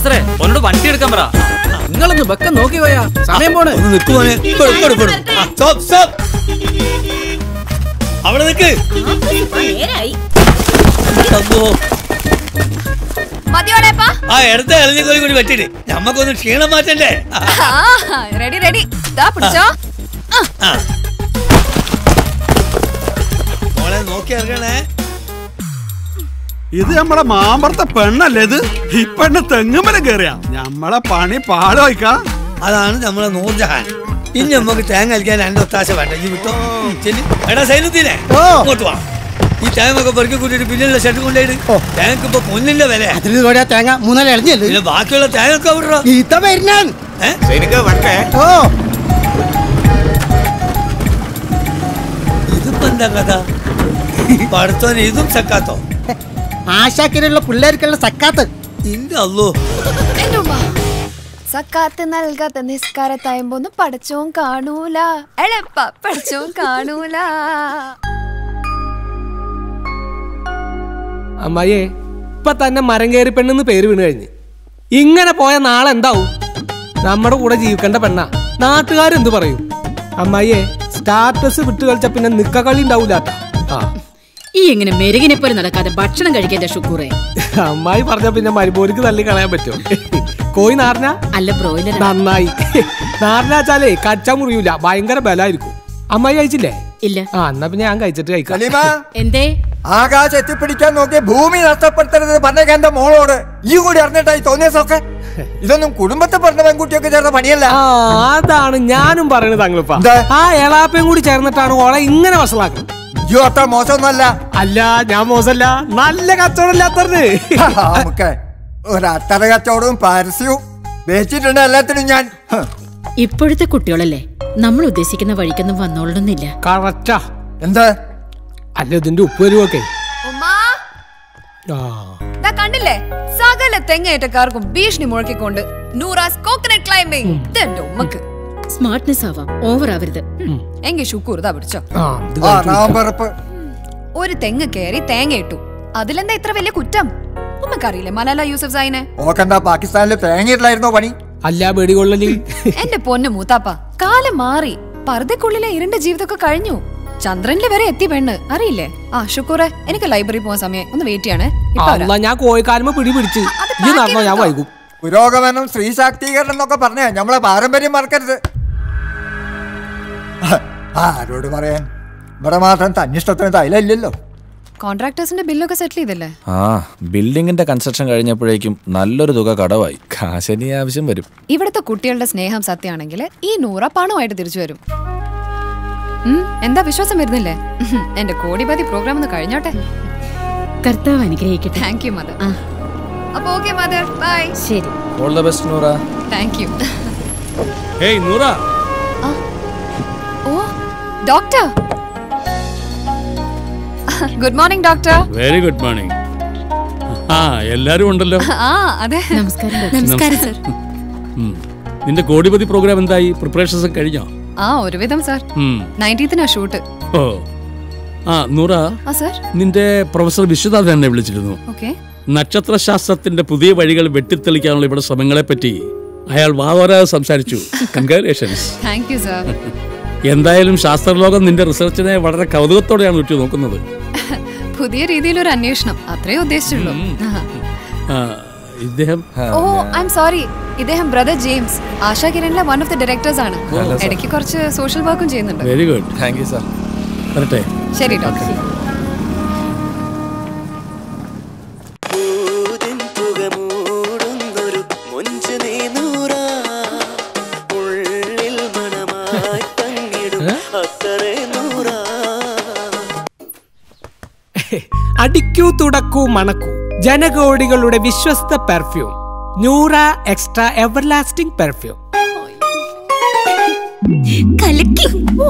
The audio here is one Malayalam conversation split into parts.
നാസറേ ഒന്നോട് വണ്ടി എടുക്കാൻ പറ നിങ്ങളൊന്ന് വെക്കം നോക്കി പോയാ സമയം പോണ് ഒന്ന് നിൽക്കുവാനെ സ്റ്റോപ്പ് സ്റ്റോപ്പ് അവിടെ നിൽക്ക് അപ്പോ മതിയോളേപ്പാ ആ ഇടത്തെ ഇളഞ്ഞ കോലി കൂടി പറ്റിട്ട് നമ്മക്കൊന്ന് ക്ഷീണം മാറ്റണ്ടേ റെഡി റെഡി ദാ പിടിച്ചോ ആ. മോളെ നോക്കി ഇറങ്ങണേ ഇത് നമ്മളെ മാമ്പറത്തെ പെണ്ണല്ലേ ഇത് ഈ പെണ്ണ് തെങ്ങുമല കേറിയ നമ്മളെ പണി പാളോയ്ക്കാ അതാണ് നമ്മളെ നൂർജഹാൻ ഇനി നമുക്ക് തേങ്ങ കളിക്കാൻ രണ്ട് ഒത്താശ വേണ്ട ഇനി വിട്ടോ ചെല്ലി എടാ സൈന്യത്തിനെ ഇങ്ങോട്ട് വാ ഈ തേങ്ങ ഒക്കെ പെറുക്കി കൂട്ടിട്ട് പിന്നിലുള്ള ഷെഡ് കൊണ്ടുപോയിട്ട് തേങ്ങക്ക് ഇപ്പൊ പൊന്നിന്റെ വില അതിൽ കൂടെ തേങ്ങ മൂന്നാല് എളിഞ്ഞല്ലേ പിന്നെ ബാക്കിയുള്ള തേങ്ങ ഒക്കെ വിടറോ ഈത്ത വരുന്നാൻ ഓ ഇതിപ്പോ എന്താ കഥ പഠിത്തോന് ഇതും സക്കാത്തോ ആശാക്കിലുള്ള പിള്ളേർക്കുള്ള സക്കാത്ത് ഇന്റെ അല്ലോ എന്റെ ഉമ്മ സക്കാത്ത് നൽകാത്ത നിസ്കാരത്തായുമ്പോന്നും പഠിച്ചോൻ കാണൂല എളപ്പ പഠിച്ചോൻ കാണൂല അമ്മായിയെ ഇപ്പൊ തന്നെ മരം കയറി പെണ്ണെന്ന് പേര് വീണ് കഴിഞ്ഞ് ഇങ്ങനെ പോയ നാളെ എന്താവും നമ്മുടെ കൂടെ ജീവിക്കേണ്ട പെണ്ണ നാട്ടുകാരെന്ത് പറയും അമ്മായിയെ സ്റ്റാറ്റസ് വിട്ട് കളിച്ച പിന്നെ നിക്ക കളി ഉണ്ടാവൂല ആ ഈ എങ്ങനെ മെരുകിനെ പോലെ നടക്കാതെ ഭക്ഷണം കഴിക്കേണ്ട ഷുക്കൂറെ അമ്മായി പറഞ്ഞ പിന്നെ മരുപോലിക്ക് തള്ളി കളയാൻ പറ്റുമോ കോയി നാറിന അല്ല ബ്രോയിലർ നന്നായി നാറിനാച്ചാലേ കച്ച മുറിയൂല ഭയങ്കര ബലായിരിക്കും അമ്മായി കഴിച്ചില്ലേ ഇല്ല ആ എന്നാ പിന്നെ ഞാൻ കഴിച്ചിട്ട് കഴിക്കാം സലീമ എന്തേ ആകാശം എത്തിപ്പിടിക്കാൻ നോക്കി ഭൂമി നഷ്ടപ്പെടുത്തരുത് പറഞ്ഞേക്കാൻ എന്റെ മോളോട് ഈ കൂടി അറിഞ്ഞിട്ടായി തോന്നിയതൊക്കെ ഇതൊന്നും കുടുംബത്തെ പറഞ്ഞ പെൺകുട്ടിയൊക്കെ ചേർന്ന പണിയല്ല ആ അതാണ് ഞാനും പറയണത് തങ്ങളിപ്പ എന്താ? ആ എളാപ്പയും കൂടി ചേർന്നിട്ടാണ് ഓളെ ഇങ്ങനെ വഷളാക്കുന്നത് അയ്യോ അത്ര മോശമൊന്നുമല്ല അല്ല ഞാൻ മോശമല്ല നല്ല കച്ചവടമില്ലാത്തത് നമുക്ക് ഒരു അത്തറ കച്ചവടവും പരസ്യവും വെച്ചിട്ടുണ്ട് എല്ലാത്തിനും ഞാൻ ഹ്. ഇപ്പോഴത്തെ കുട്ടികളല്ലേ നമ്മൾ ഉദ്ദേശിക്കുന്ന വഴിക്കൊന്നും വന്നോളണമെന്നില്ല കറക്റ്റാ എന്താ അല്ല ഇതിന്റെ ഉപ്പ് വരുവൊക്കെ ഉമ്മാ ആ ദാ കണ്ടില്ലേ സകല തെങ്ങേറ്റക്കാർക്കും ഭീഷണി മുഴക്കിക്കൊണ്ട് നൂറാസ് കോക്കനട്ട് ക്ലൈംബിംഗ് ഇതെന്റെ ഉമ്മക്ക് സ്മാർട്ട്നെസ് ആവാം ഓവർ ആവരുത് എങ്കിൽ ഷുക്കൂർ ഇതാ പിടിച്ചോ ആ ഇത് ആ കഴിച്ചു. നാമ്പറപ്പ് ഒരു തെങ്ങ് കയറി തേങ്ങ ഇട്ടു അതിലെന്താ ഇത്ര വലിയ കുറ്റം ഉമ്മക്കറിയില്ലേ മലാല യൂസഫ് സായിനെ ഓക്കെന്താ പാകിസ്ഥാനിൽ തേങ്ങയിട്ടില്ലായിരുന്നോ പണി അല്ല വെടികൊള്ളല് എന്റെ പൊന്നു മൂത്താപ്പ കാലം മാറി പർദ്ദക്കുള്ളിലെ ഇരുണ്ട ജീവിതമൊക്കെ കഴിഞ്ഞു ചന്ദ്രനിൽ വരെ എത്തി പെണ്ണ് അറിയില്ലേ ആ ഷുക്കൂറെ എനിക്ക് ലൈബ്രറി പോകാൻ സമയം ഒന്ന് വെയിറ്റ് ചെയ്യണേ ഇപ്പൊ വരാം. അല്ല ഞാൻ കോഴിക്കാലുമ്പോ പിടി പിടിച്ച് അത് ഈ നടന്നോ ഞാൻ പാക്കി വൈകും പുരോഗമനം സ്ത്രീ ശാക്തീകരണം എന്നൊക്കെ പറഞ്ഞേ നമ്മളെ പാരമ്പര്യം മറക്കരുത് ആരോട് പറയാൻ ഇവിടെ മാത്രം തന്നിഷ്ടത്തിന് തൈലല്ലോ കോൺട്രാക്ടേഴ്സിന്റെ ബില്ലൊക്കെ സെറ്റിൽ ചെയ്തല്ലേ ആ ബിൽഡിങ്ങിന്റെ കൺസ്ട്രക്ഷൻ കഴിഞ്ഞപ്പോഴേക്കും നല്ലൊരു തുക കടവായി കാശിനി ആവശ്യം വരും ഇവിടുത്തെ കുട്ടികളുടെ സ്നേഹം സത്യമാണെങ്കിൽ ഈ നൂറ പണമായിട്ട് തിരിച്ചു വരും ഉം, എന്താ വിശ്വാസം വരുന്നില്ലേ ഉഹും, എന്റെ കോടിപതി പ്രോഗ്രാം ഒന്ന് കഴിഞ്ഞോട്ടെ കർത്താവ് അനുഗ്രഹിക്കട്ടെ താങ്ക് യു മദർ ആ അപ്പൊ ഓക്കെ മദർ ബൈ ശരി all the best Noora thank you ഏയ് നൂറ ഓ doctor good morning doctor very good morning ആ എല്ലാരും ഉണ്ടല്ലോ ആ അതെ നമസ്കാരം ഡോക്ടർ. നമസ്കാരം സർ ഉം. നിന്റെ കോടിപതി പ്രോഗ്രാം എന്തായി പ്രിപ്പറേഷൻസ് ഒക്കെ കഴിഞ്ഞോ ആ ഒരുവിധം സർ ഉം. നയൻറ്റീത്തിനാ ഷൂട്ട് ഓ ആ നൂറ ആ സർ നിന്റെ പ്രൊഫസർ വിശ്വനാഥ് എന്നെ വിളിച്ചിരുന്നു ഓക്കെ നക്ഷത്രശാസ്ത്രത്തിന്റെ പുതിയ വഴികൾ വെട്ടിത്തെളിക്കാനുള്ള ഇവിടെ ശ്രമങ്ങളെ പറ്റി അയാൾ വാവരാതെ സംസാരിച്ചു കൺഗ്രാലേഷൻസ് താങ്ക് യു സർ എന്തായാലും ശാസ്ത്രലോകം നിന്റെ റിസർച്ചിനെ വളരെ കൗതുകത്തോടെയാണ് ഉറ്റു നോക്കുന്നത് പുതിയ രീതിയിൽ ഒരു അന്വേഷണം അത്രേ ഉദ്ദേശിച്ചുള്ളൂ ആ, ഇദ്ദേഹം ഓ ഐ എം സോറി ഇദ്ദേഹം ബ്രദർ ജെയിംസ് ആശാ കിരണിലെ വൺ ഓഫ് ദി ഡയറക്ടേഴ്സ് ആണ് ഇടയ്ക്ക് കുറച്ച് സോഷ്യൽ വർക്കും ചെയ്യുന്നുണ്ട് very good thank you sir വരട്ടെ ശരി ഡോക്ടർ അടിക്കൂ തുടക്കൂ മണക്കൂ ജനകോടികളുടെ വിശ്വസ്ത പെർഫ്യൂം ന്യൂറ എക്സ്ട്രാ എവർലാസ്റ്റിംഗ് പെർഫ്യൂം കലക്കി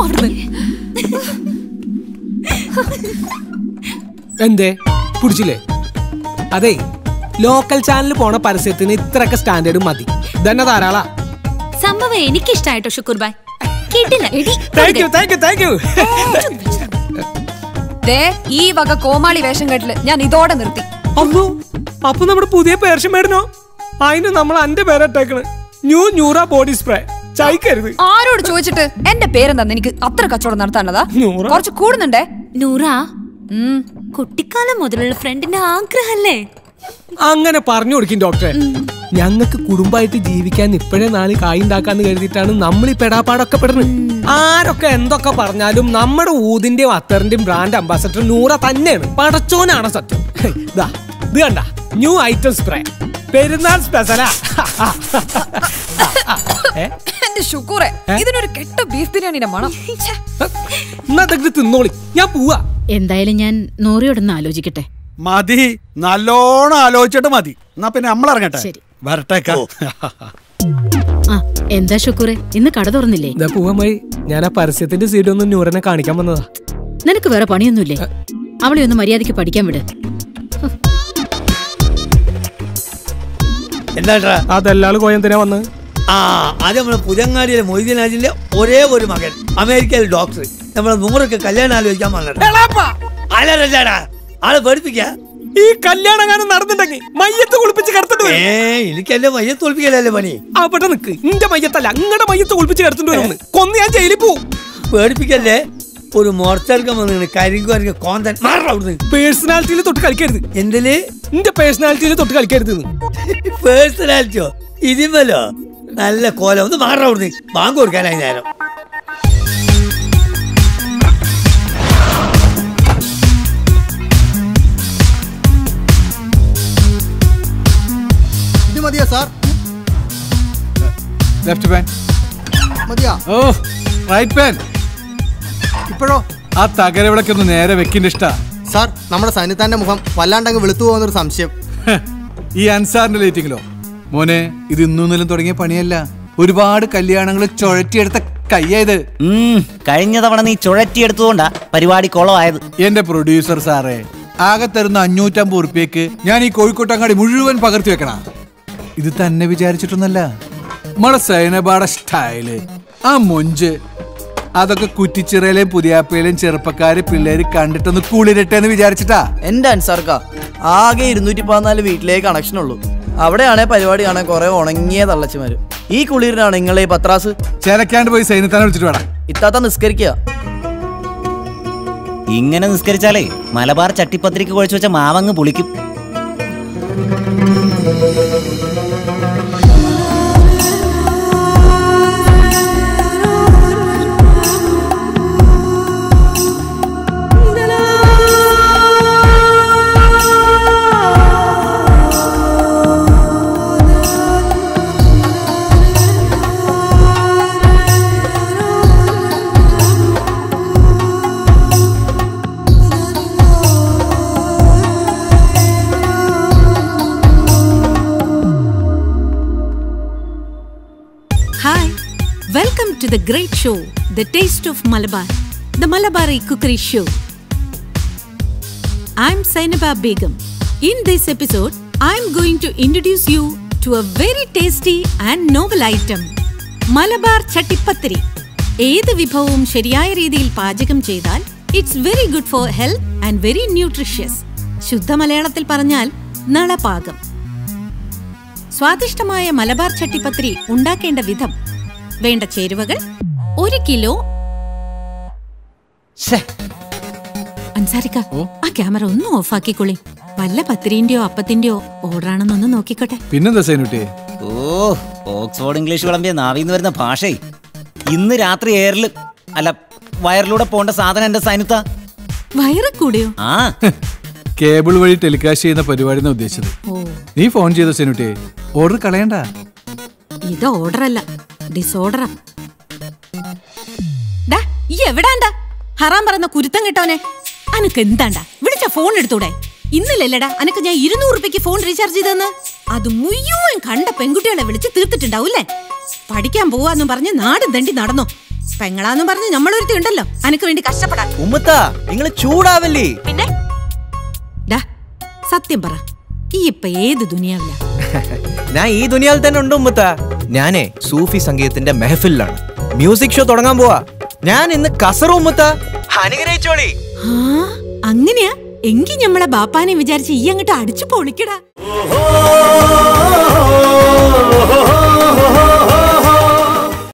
എന്തേ പിടിച്ചില്ലേ അതെ ലോക്കൽ ചാനൽ പോണ പരസ്യത്തിന് ഇത്രയൊക്കെ സ്റ്റാൻഡേർഡ് മതി ഇതന്നെ ധാരാളാ സംഭവം എനിക്കിഷ്ടായിട്ടോ ഷുക്കൂർ ബായ് കിട്ടില്ല എടി thank you thank you thank you ദേ ഈ വക കോമാളി വേഷം കെട്ടില് ഞാൻ ഇതോടെ നിർത്തി അല്ലോ അപ്പൊ നമ്മുടെ പുതിയ പേർഷ്യം മേടനോ അതിന് നമ്മൾ എന്റെ പേരിട്ടേക്കണ് ന്യൂ ന്യൂറ ബോഡി സ്പ്രേ ചായക്കരുത് ആരോട് ചോദിച്ചിട്ട് എന്റെ പേരെന്താന്ന് എനിക്ക് അത്ര കച്ചവടം നടത്താനുള്ളതാ നൂറ. കുറച്ച് കൂടുന്നുണ്ടേ നൂറ കുട്ടിക്കാലം മുതലുള്ള ഫ്രണ്ടിന്റെ ആഗ്രഹല്ലേ അങ്ങനെ പറഞ്ഞു കൊടുക്കും ഡോക്ടറെ ഞങ്ങൾക്ക് കുടുംബമായിട്ട് ജീവിക്കാൻ ഇപ്പോഴേ നാല് കായ് ഉണ്ടാക്കാന്ന് കരുതിയിട്ടാണ് നമ്മൾ ഈ പെടാപ്പാടൊക്കെ പെടുന്നത് ആരൊക്കെ എന്തൊക്കെ പറഞ്ഞാലും നമ്മുടെ ഊതിന്റെയും അത്തറിന്റെയും ബ്രാൻഡ് അംബാസഡർ നൂറ തന്നെയാണ് പടച്ചോനാണ് സത്യം ഹേയ്, ദാ, ഇത് കണ്ട ന്യൂ ഐറ്റം സ്പ്രേ പെരുന്നാൾ സ്പെഷ്യലാ എന്റെ ഷുക്കൂറെ ഇതിനൊരു കെട്ട ബീഫ് ബിരിയാണിയുടെ മണം ഛെ. എന്നാ അതൊക്കെ തിന്നോളി ഞാൻ പോവാ എന്തായാലും ഞാൻ നൂറിയോടൊന്ന് ആലോചിക്കട്ടെ മതി നല്ലോണം ആലോചിച്ചിട്ട് മതി എന്നാ പിന്നെ നമ്മൾ ഇറങ്ങട്ടെ ശരി. വരട്ടേക്ക ആ എന്താ ഷുക്കൂറെ ഇന്ന് കട തുറന്നില്ലേ ഇതാ പോവാമായി ഞാൻ ആ പരസ്യത്തിന്റെ സീഡ് ഒന്ന് നൂറിനെ കാണിക്കാൻ വന്നതാ നിനക്ക് വേറെ പണിയൊന്നുമില്ലേ അവളെ ഒന്ന് മര്യാദയ്ക്ക് പഠിക്കാൻ വിട് എന്താ അതെല്ലാള് കോയന്തിനാ വന്ന് ആ അത് നമ്മുടെ പുരങ്ങാടിയിലെ മൊയ്തീനാജിന്റെ ഒരേ ഒരു മകൻ അമേരിക്കയിലെ ഡോക്ടർ നമ്മളെ നൂറൊക്കെ കല്യാണം ആലോചിക്കാൻ വന്നിട്ട് ആരാടാ ആളെ പഠിപ്പിക്ക ഈ കല്യാണം കാലം നടന്നിട്ടുണ്ടെങ്കിൽ മയ്യത്ത് കുളിപ്പിച്ച് കിടത്തിട്ട് വരും ഏ എനിക്ക് എന്റെ മയ്യെ തോൽപ്പിക്കലല്ലേ പണി അവിടെ നിക്ക് ഇന്റെ മയ്യത്തല്ല അങ്ങടെ മയ്യത്ത് കുളിപ്പിച്ച് കിടത്തിട്ട് വരും കൊന്ന് ഞാൻ ജയിലിൽ പോവും പേടിപ്പിക്കല്ലേ ഒരു മോർച്ചർക്കം വന്നിട്ട് കരിങ്കു കോന്തൻ മാറണം അവിടുന്ന് പേഴ്സണാലിറ്റിയിൽ തൊട്ട് കളിക്കരുത് എന്തില് നിന്റെ പേഴ്സണാലിറ്റിയിൽ തൊട്ട് കളിക്കരുത് പേഴ്സണാലിറ്റിയോ ഇതിമല്ലോ നല്ല കോലം ഒന്ന് മാറണം അവിടുന്ന് ബാങ്ക് കൊടുക്കാനായി നേരം ഇത് മതിയോ സാർ ലെഫ്റ്റ് പാൻ മതിയോ ഓ റൈറ്റ് പാൻ ഇപ്പോഴോ ആ തകരവിളക്ക് ഒന്ന് നേരെ വെക്കിന്റെ ഇഷ്ട സാർ നമ്മുടെ സൈനിത്താന്റെ മുഖം വല്ലാണ്ടങ്ങ് വെളുത്തു പോകുന്നൊരു സംശയം ഈ അൻസാറിന്റെ ലൈറ്റിങ്ങിലോ മോനെ ഇത് ഇന്നൊന്നിലും തുടങ്ങിയ പണിയല്ല ഒരുപാട് കല്യാണങ്ങൾ ചുഴറ്റിയെടുത്ത കയ്യായത് കഴിഞ്ഞ തവണ നീ ചുഴറ്റിയെടുത്തുകൊണ്ടാ പരിപാടി കുളമായത് എന്റെ പ്രൊഡ്യൂസർ സാറേ ആകെ തരുന്ന അഞ്ഞൂറ്റമ്പത് ഉറുപ്പ്യക്ക് ഞാൻ ഈ കോഴിക്കോട്ടങ്ങാടി മുഴുവൻ പകർത്തി വെക്കണ ഇത് തന്നെ വിചാരിച്ചിട്ടൊന്നല്ല നമ്മുടെ സൈനബാടെ സ്റ്റൈല് ആ മൊഞ്ച് അതൊക്കെ കുറ്റിച്ചിറയിലെയും പുതിയാപ്പയിലെയും ചെറുപ്പക്കാര് പിള്ളേര് കണ്ടിട്ടൊന്ന് കുളിരട്ടെ എന്ന് വിചാരിച്ചിട്ടാ എന്റെ അൻസാർക്ക ആകെ ഇരുന്നൂറ്റി പതിനാല് വീട്ടിലേ കണക്ഷൻ ഉള്ളൂ അവിടെയാണേ പരിപാടി കാണാൻ കുറെ ഉണങ്ങിയ തള്ളച്ചിമാര് ഈ കുളിരിനാണ് നിങ്ങളെ ഈ പത്രാസ് ചേലക്കാണ്ട് പോയി സൈന്യത്താനെ വിളിച്ചിട്ട് വേണം ഇത്താത്ത നിസ്കരിക്കുക ഇങ്ങനെ നിസ്കരിച്ചാലേ മലബാർ ചട്ടിപ്പത്രിക്ക് കുഴച്ചു വെച്ച മാവങ്ങ് പുളിക്കും Hi, welcome to the great show, The Taste of Malabar, the Malabari Cookery Show. I'm Sainaba Begum. In this episode, I'm going to introduce you to a very tasty and novel item, Malabar chattipathiri ഏത് വിഭവവും ശരിയായ രീതിയിൽ പാചകം ചെയ്താൽ it's very good for health and very nutritious ശുദ്ധ മലയാളത്തിൽ പറഞ്ഞാൽ നളപാകം സ്വാദിഷ്ടമായ മലബാർ ചട്ടിപ്പത്തിരി ഉണ്ടാക്കേണ്ട വിധം വേണ്ട ചേരുവകൾ ഒരു കിലോ അൻസാരിക്ക ആ ക്യാമറ ഒന്ന് ഓഫാക്കിക്കൊള്ളി വല്ല പത്തിരിന്റെയോ അപ്പത്തിന്റെയോ ഓർഡറാണെന്നൊന്ന് നോക്കിക്കോട്ടെ പിന്നെന്താ സൈനുട്ടിയെ ഓ ഓക്സ്ഫോർഡ് ഇംഗ്ലീഷ് വിളമ്പിയ നാവിന്ന് വരുന്ന ഭാഷേ ഇന്ന് രാത്രി എയറിൽ അല്ല വയറിലൂടെ പോണ്ട സാധനം എന്റെ സൈനുത്ത വയറ് കൂടിയോ ആ കേബിൾ വഴി ടെലികാസ്റ്റ് ചെയ്യുന്ന പരിപാടി ഉദ്ദേശിച്ചത് ഓ നീ ഫോൺ ചെയ്ത സൈനുട്ടിയെ ഓർഡർ കളയണ്ട ഇത് ഓർഡറല്ല ഡിസോർഡറാ ഡാ, ഈ എവിടാണ്ടാ ഹറാൻ പറയുന്ന കുരുത്തം കിട്ടവനെ അനക്ക് എന്താണ്ടാ വിളിച്ച ഫോൺ എടുത്തൂടെ ഇന്നലല്ലടാ അനക്ക് ഞാൻ ഇരുന്നൂറ് രൂപയ്ക്ക് ഫോൺ റീചാർജ് ചെയ്തെന്ന് അത് മുഴുവൻ കണ്ട പെൺകുട്ടികളെ വിളിച്ച് തീർത്തിട്ടുണ്ടാവൂല്ലേ പഠിക്കാൻ പോവാന്നും പറഞ്ഞ് നാടും തണ്ടി നടന്നോ പെങ്ങളാന്നും പറഞ്ഞ് നമ്മളൊരുത്തി ഉണ്ടല്ലോ അനക്ക് വേണ്ടി കഷ്ടപ്പെടാൻ ഉമ്മത്ത നിങ്ങൾ ചൂടാവല്ലേ പിന്നെ ഡാ സത്യം പറ ഈ ഇപ്പൊ ഏത് ദുനിയാവില്ല ഞാൻ ഈ ദുനിയാവിൽ തന്നെ ഉണ്ട് ഉമ്മത്ത ഞാനേ സൂഫി സംഗീതത്തിന്റെ മെഹഫിലാണ് മ്യൂസിക് ഷോ തുടങ്ങാൻ പോവാ ഞാൻ ഇന്ന് കസറു ഉമ്മത്ത അനുഗ്രഹിച്ചോളി ആ അങ്ങനെയാ എങ്കി ഞമ്മളെ ബാപ്പാനെ വിചാരിച്ച് ഈ അങ്ങോട്ട് അടിച്ചു പൊളിക്കടാ ഓ